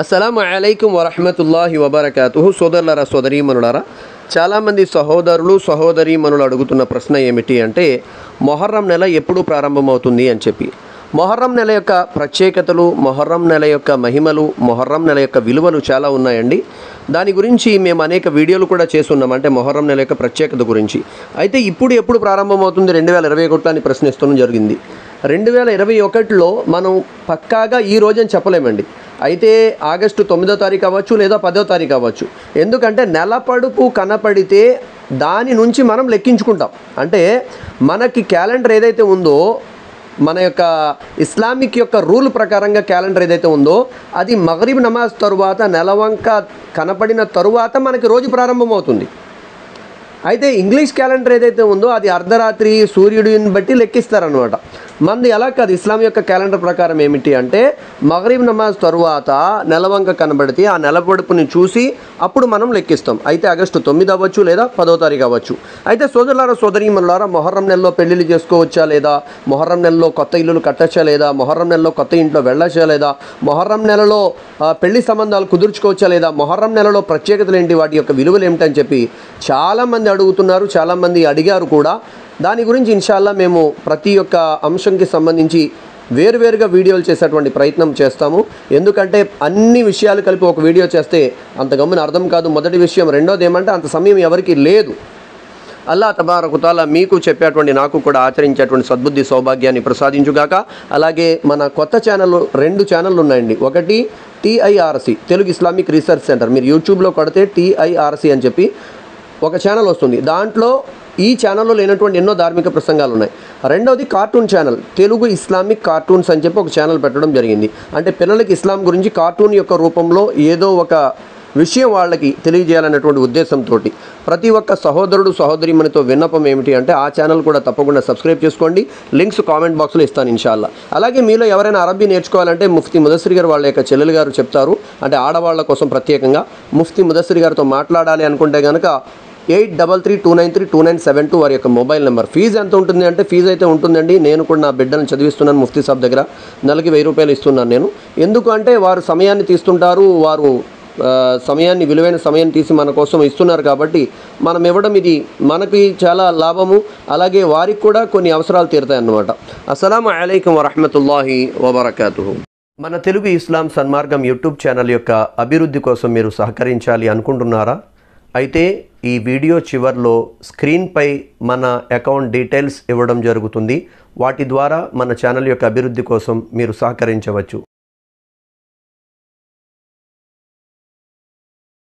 అస్సలం అలైకుం వరహమతుల్లాహి వబర్కాతుహు సోదరులరా సోదరీమనులారా చాలామంది సహోదరులు సహోదరీమనులు అడుగుతున్న ప్రశ్న ఏమిటి అంటే మొహర్రం నెల ఎప్పుడు ప్రారంభమవుతుంది అని చెప్పి మొహర్రం నెల యొక్క ప్రత్యేకతలు మొహర్రం నెల యొక్క మహిమలు మొహర్రం నెల యొక్క విలువలు చాలా ఉన్నాయండి దాని గురించి మేము అనేక వీడియోలు కూడా చేస్తున్నాం అంటే మొహర్రం నెల యొక్క ప్రత్యేకత గురించి అయితే ఇప్పుడు ఎప్పుడు ప్రారంభమవుతుంది రెండు వేల ఇరవై ఒకటిలో అని ప్రశ్నిస్తడం జరిగింది రెండు వేల ఇరవై ఒకటిలో మనం పక్కాగా ఈ రోజని చెప్పలేమండి అయితే ఆగస్టు తొమ్మిదో తారీఖు అవ్వచ్చు లేదా పదో తారీఖు అవ్వచ్చు ఎందుకంటే నెల పడుపు కనపడితే దాని నుంచి మనం లెక్కించుకుంటాం అంటే మనకి క్యాలెండర్ ఏదైతే ఉందో మన యొక్క ఇస్లామిక్ యొక్క రూల్ ప్రకారంగా క్యాలెండర్ ఏదైతే ఉందో అది మగరిబ్ నమాజ్ తరువాత నెలవంక కనపడిన తరువాత మనకి రోజు ప్రారంభమవుతుంది అయితే ఇంగ్లీష్ క్యాలెండర్ ఏదైతే ఉందో అది అర్ధరాత్రి సూర్యుడిని బట్టి లెక్కిస్తారనమాట మంది ఎలా కాదు ఇస్లాం యొక్క క్యాలెండర్ ప్రకారం ఏమిటి అంటే మగరీబ్ నమాజ్ తరువాత నెలవంక కనబడితే ఆ నెలపొడుపుని చూసి అప్పుడు మనం లెక్కిస్తాం అయితే ఆగస్టు తొమ్మిది అవ్వచ్చు లేదా పదో తారీఖు అవ్వచ్చు అయితే సోదరులారా సోదరీమనులారా మొహర్రం నెలలో పెళ్లిళ్ళు చేసుకోవచ్చా లేదా మొహర్రం నెలలో కొత్త ఇల్లులు కట్టచ్చా లేదా మొహర్రం నెలలో కొత్త ఇంట్లో వెళ్ళచ్చా లేదా మొహర్రం నెలలో ఆ, పెళ్లి సంబంధాలు కుదుర్చుకోవచ్చా లేదా మొహర్రం నెలలో ప్రత్యేకతలు ఏంటి వాటి యొక్క విలువలు ఏమిటని చెప్పి చాలామంది అడుగుతున్నారు చాలామంది అడిగారు కూడా దాని గురించి ఇన్షాల్లా మేము ప్రతి ఒక్క అంశంకి సంబంధించి వేరువేరుగా వీడియోలు చేసేటువంటి ప్రయత్నం చేస్తాము ఎందుకంటే అన్ని విషయాలు కలిపి ఒక వీడియో చేస్తే అంత గమ్మున అర్థం కాదు మొదటి విషయం రెండోది ఏమంటే అంత సమయం ఎవరికి లేదు అల్లా తబారకుతాల మీకు చెప్పేటువంటి నాకు కూడా ఆచరించేటువంటి సద్బుద్ధి సౌభాగ్యాన్ని ప్రసాదించుగాక అలాగే మన కొత్త ఛానల్ రెండు ఛానళ్ళు ఉన్నాయండి ఒకటి TIRC Telugu Islamic research centre మీరు యూట్యూబ్లో కొడితే టీఐఆర్సి అని చెప్పి ఒక ఛానల్ వస్తుంది దాంట్లో ఈ ఛానల్లో లేనటువంటి ఎన్నో ధార్మిక ప్రసంగాలు ఉన్నాయి రెండవది cartoon channel Telugu Islamic cartoons అని చెప్పి ఒక ఛానల్ పెట్టడం జరిగింది అంటే పిల్లలకి ఇస్లాం గురించి కార్టూన్ యొక్క రూపంలో ఏదో ఒక విషయం వాళ్ళకి తెలియజేయాలనేటువంటి ఉద్దేశంతో ప్రతి ఒక్క సహోదరుడు సహోదరిమణితో విన్నపం ఏమిటి అంటే ఆ ఛానల్ కూడా తప్పకుండా సబ్స్క్రైబ్ చేసుకోండి లింక్స్ కామెంట్ బాక్స్లో ఇస్తాను ఇన్షాల్లా అలాగే మీలో ఎవరైనా అరబ్బీ నేర్చుకోవాలంటే ముఫ్తీ ముదస్సిరి గారు వాళ్ళ యొక్క చెల్లెలు గారు చెప్తారు అంటే ఆడవాళ్ళ కోసం ప్రత్యేకంగా ముఫ్తీ ముదస్సిరి గారితో మాట్లాడాలి అనుకుంటే కనుక eight double three two nine three two nine seven two వారి యొక్క మొబైల్ నెంబర్ ఫీజు ఎంత ఉంటుంది అంటే ఫీజు అయితే ఉంటుందండి నేను కూడా నా బిడ్డను చదివిస్తున్నాను ముఫ్తీ సాబ్ దగ్గర నెలకి వెయ్యి రూపాయలు ఇస్తున్నాను నేను ఎందుకు అంటే వారు సమయాన్ని తీస్తుంటారు వారు ఆ, సమయాన్ని విలువైన సమయాన్ని తీసి మన కోసం ఇస్తున్నారు కాబట్టి మనం ఇవ్వడం ఇది మనకి చాలా లాభము అలాగే వారికి కూడా కొన్ని అవసరాలు తీరుతాయి అన్నమాట అస్సలం అయికం వరహమతుల్లాహి వబర్కాతు మన తెలుగు ఇస్లాం సన్మార్గం యూట్యూబ్ ఛానల్ యొక్క అభివృద్ధి కోసం మీరు సహకరించాలి అనుకుంటున్నారా అయితే ఈ వీడియో చివర్లో స్క్రీన్పై మన అకౌంట్ డీటెయిల్స్ ఇవ్వడం జరుగుతుంది వాటి ద్వారా మన ఛానల్ యొక్క అభివృద్ధి కోసం మీరు సహకరించవచ్చు